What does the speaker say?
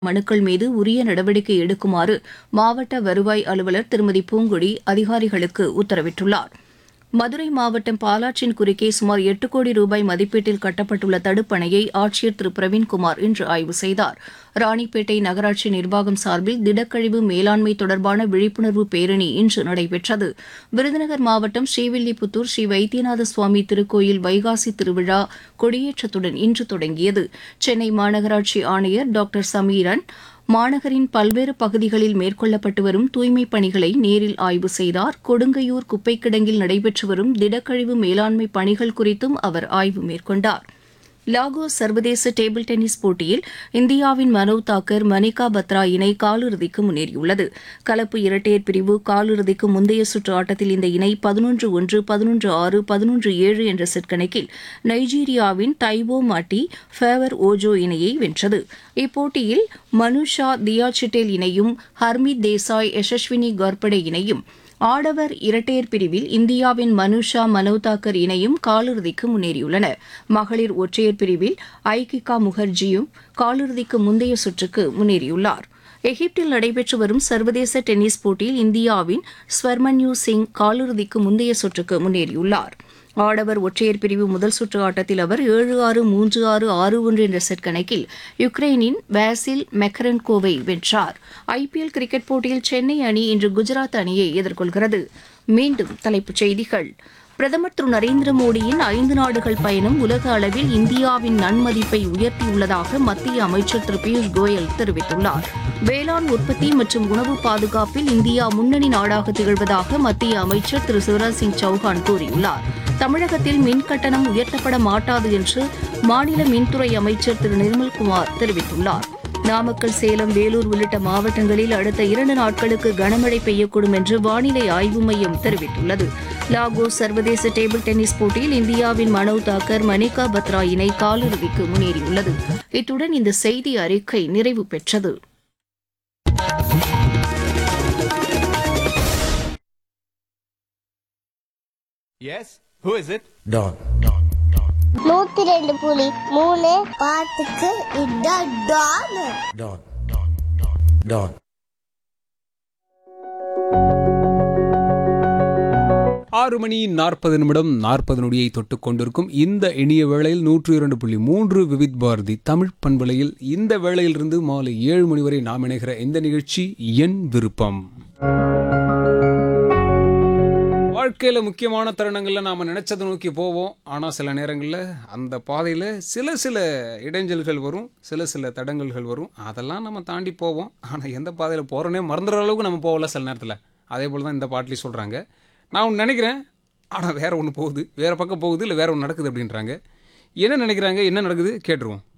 மனுக்கள் மீது உரிய நடவடிக்கை எடுக்குமாறு மாவட்ட வருவாய் அலுவலர் திருமதி பூங்கொடி அதிகாரிகளுக்கு உத்தரவிட்டுள்ளார் மதுரை மாவட்டம் பாலாற்றின் குறுக்கே சுமார் எட்டு கோடி ரூபாய் மதிப்பீட்டில் கட்டப்பட்டுள்ள தடுப்பணையை ஆட்சியர் திரு பிரவீன்குமார் இன்று ஆய்வு செய்தார் ராணிப்பேட்டை நகராட்சி நிர்வாகம் சார்பில் திடக்கழிவு மேலாண்மை தொடர்பான விழிப்புணர்வு பேரணி இன்று நடைபெற்றது விருதுநகர் மாவட்டம் ஸ்ரீவில்லிபுத்தூர் ஸ்ரீ வைத்தியநாத சுவாமி திருக்கோயில் வைகாசி திருவிழா கொடியேற்றத்துடன் இன்று தொடங்கியது சென்னை மாநகராட்சி ஆணையர் டாக்டர் சமீரன் மாநகரின் பல்வேறு பகுதிகளில் மேற்கொள்ளப்பட்டு வரும் தூய்மைப் பணிகளை நேரில் ஆய்வு செய்தார் கொடுங்கையூர் குப்பைக் கிடங்கில் நடைபெற்று வரும் திடக்கழிவு மேலாண்மை பணிகள் குறித்தும் அவர் ஆய்வு மேற்கொண்டார் லாகோஸ் சர்வதேச டேபிள் டென்னிஸ் போட்டியில் இந்தியாவின் மனோவ் தாக்கர் மணிகா பத்ரா இணை காலிறுதிக்கு முன்னேறியுள்ளது கலப்பு இரட்டையர் பிரிவு காலிறுதிக்கு முந்தைய சுற்று ஆட்டத்தில் இந்த இணை பதினொன்று ஒன்று பதினொன்று ஆறு பதினொன்று ஏழு என்ற செட் கணக்கில் நைஜீரியாவின் தைவோ மாட்டி ஃபேவர் ஓஜோ இணையை வென்றது இப்போட்டியில் மனுஷா தியாசிட்டேல் இணையும் ஹர்மித் தேசாய் யசஸ்வினி கார்படே இணையும் ஆடவர் இரட்டையர் பிரிவில் இந்தியாவின் மனுஷா மனோதாக்கர் இணையும் காலிறுதிக்கு முன்னேறியுள்ளன மகளிர் ஒற்றையர் பிரிவில் ஐகிகா முகர்ஜியும் காலிறுதிக்கு முந்தைய சுற்றுக்கு முன்னேறியுள்ளார் எகிப்தில் நடைபெற்று வரும் சர்வதேச டென்னிஸ் போட்டியில் இந்தியாவின் ஸ்வர்மன்யூ சிங் காலிறுதிக்கு முந்தைய சுற்றுக்கு முன்னேறியுள்ளார் ஆடவர் ஒற்றையர் பிரிவு முதல் சுற்று ஆட்டத்தில் அவர் ஏழு ஆறு மூன்று ஆறு ஆறு ஒன்று என்ற செட் கணக்கில் யுக்ரைனின் வேசில் மெக்கரன்கோவை வென்றார் ஐபிஎல் கிரிக்கெட் போட்டியில் சென்னை அணி இன்று குஜராத் அணியை எதிர்கொள்கிறது மீண்டும் தலைப்புச் செய்திகள் பிரதமர் திரு நரேந்திர மோடியின் ஐந்து நாடுகள் பயணம் உலக அளவில் இந்தியாவின் நன்மதிப்பை உயர்த்தியுள்ளதாக மத்திய அமைச்சர் திரு பியூஷ் கோயல் தெரிவித்துள்ளார் வேளாண் உற்பத்தி மற்றும் உணவு பாதுகாப்பில் இந்தியா முன்னணி நாடாக திகழ்வதாக மத்திய அமைச்சர் திரு சிவராஜ் சிங் சௌஹான் கூறியுள்ளார் தமிழகத்தில் மின் கட்டணம் உயர்த்தப்பட மாட்டாது என்று மாநில மின்துறை அமைச்சர் திரு நிர்மல்குமார் தெரிவித்துள்ளார் நாமக்கல் சேலம் வேலூர் உள்ளிட்ட மாவட்டங்களில் அடுத்த இரண்டு நாட்களுக்கு கனமழை பெய்யக்கூடும் என்று வானிலை ஆய்வு மையம் தெரிவித்துள்ளது லாகோஸ் சர்வதேச டேபிள் டென்னிஸ் போட்டியில் இந்தியாவின் மனோவ் தாக்கர் மணிகா பத்ரா இணை காலிறுதிக்கு முன்னேறியுள்ளது இத்துடன் இந்த செய்தி அறிக்கை நிறைவு பெற்றது Yes? Who is it? Don. நூத்தி ரெண்டு புலி மூணு பாட்டுக்கு இதான் டான் Don. Don. ஆறு மணி நாற்பது நிமிடம் நாற்பது நொடியை தொட்டுக் கொண்டிருக்கும் இந்த இனிய வேளையில் நூற்று இரண்டு புள்ளி மூன்று விவித் பாரதி தமிழ் பண்பலையில் இந்த வேளையிலிருந்து மாலை ஏழு மணி வரை நாம் இணைகிற இந்த நிகழ்ச்சி என் விருப்பம் வாழ்க்கையில் முக்கியமான தருணங்களில் நாம் நினைச்சதை நோக்கி போவோம் ஆனால் சில நேரங்களில் அந்த பாதையில் சில சில இடைஞ்சல்கள் வரும் சில சில தடங்கல்கள் வரும் அதெல்லாம் நம்ம தாண்டி போவோம் ஆனால் எந்த பாதையில் போகிறோன்னே மறந்துடுற அளவுக்கு நம்ம போகல சில நேரத்தில் அதே போல் தான் இந்த பாட்டிலையும் சொல்கிறாங்க நான் ஒன்று நினைக்கிறேன் ஆனால் வேற ஒன்று போகுது வேறு பக்கம் போகுது இல்லை வேற ஒன்று நடக்குது அப்படின்றாங்க என்ன நினைக்கிறாங்க என்ன நடக்குது கேட்டுருவோம்